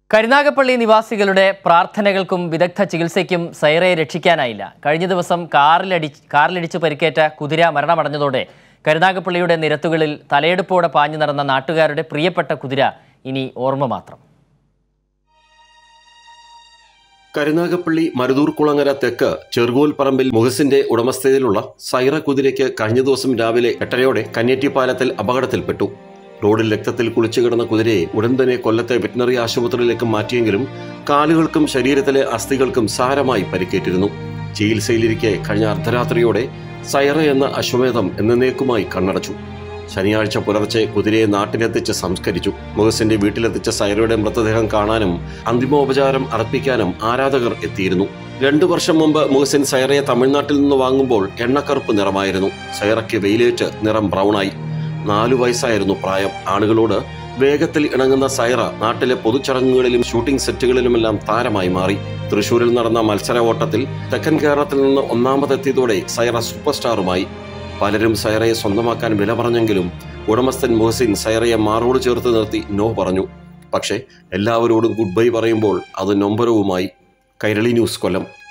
കരുനാഗപ്പള്ളി നിവാസികളുടെ പ്രാർത്ഥനകൾക്കും വിദഗ്ധ ചികിത്സയ്ക്കും സൈറയെ രക്ഷിക്കാനായില്ല കഴിഞ്ഞ ദിവസം കാറിലടി കാറിലിടിച്ച് പരിക്കേറ്റ കുതിര മരണമടഞ്ഞതോടെ കരുനാഗപ്പള്ളിയുടെ നിരത്തുകളിൽ തലയെടുപ്പോടെ പാഞ്ഞു നടന്ന നാട്ടുകാരുടെ പ്രിയപ്പെട്ട കുതിര ഇനി ഓർമ്മ മാത്രം കരുനാഗപ്പള്ളി മരുതൂർ കുളങ്ങര തെക്ക് ചെറുകോൽ പറമ്പിൽ മുഹസിന്റെ ഉടമസ്ഥതയിലുള്ള സൈറ കുതിരയ്ക്ക് കഴിഞ്ഞ ദിവസം രാവിലെ എട്ടരയോടെ കന്യേറ്റിപ്പാലത്തിൽ അപകടത്തിൽപ്പെട്ടു റോഡിൽ രക്തത്തിൽ കുളിച്ചു കിടന്ന കുതിരയെ ഉടൻ തന്നെ കൊല്ലത്തെ വെറ്റിനറി ആശുപത്രിയിലേക്ക് മാറ്റിയെങ്കിലും കാലുകൾക്കും ശരീരത്തിലെ അസ്ഥികൾക്കും സാരമായി പരിക്കേറ്റിരുന്നു ചികിത്സയിലിരിക്കെ കഴിഞ്ഞ അർദ്ധരാത്രിയോടെ സൈറ എന്ന അശ്വമേധം എന്നേക്കുമായി കണ്ണടച്ചു ശനിയാഴ്ച പുലർച്ചെ കുതിരയെ നാട്ടിലെത്തിച്ച് സംസ്കരിച്ചു മുഹസിന്റെ വീട്ടിലെത്തിച്ച സൈറയുടെ മൃതദേഹം കാണാനും അന്തിമോപചാരം അർപ്പിക്കാനും ആരാധകർ എത്തിയിരുന്നു രണ്ടു വർഷം മുമ്പ് മുഹസിൻ സൈറയെ തമിഴ്നാട്ടിൽ നിന്ന് വാങ്ങുമ്പോൾ എണ്ണക്കറുപ്പ് നിറമായിരുന്നു സൈറയ്ക്ക് വെയിലേറ്റ് നിറം ബ്രൗണായി നാലു വയസ്സായിരുന്നു പ്രായം ആളുകളോട് വേഗത്തിൽ ഇണങ്ങുന്ന സൈറ നാട്ടിലെ പൊതുചടങ്ങുകളിലും ഷൂട്ടിംഗ് സെറ്റുകളിലുമെല്ലാം താരമായി മാറി തൃശൂരിൽ നടന്ന മത്സര ഓട്ടത്തിൽ തെക്കൻ കേരളത്തിൽ നിന്ന് ഒന്നാമതെത്തിയതോടെ സൈറ സൂപ്പർ സ്റ്റാറുമായി പലരും സൈറയെ സ്വന്തമാക്കാൻ വില പറഞ്ഞെങ്കിലും ഉടമസ്ഥൻ മുഹസിൻ സൈറയെ മാറോട് ചേർത്ത് നിർത്തി നോ പറഞ്ഞു പക്ഷേ എല്ലാവരോടും ഗുഡ് ബൈ പറയുമ്പോൾ അത് നൊമ്പരവുമായി കൈരളി ന്യൂസ് കൊല്ലം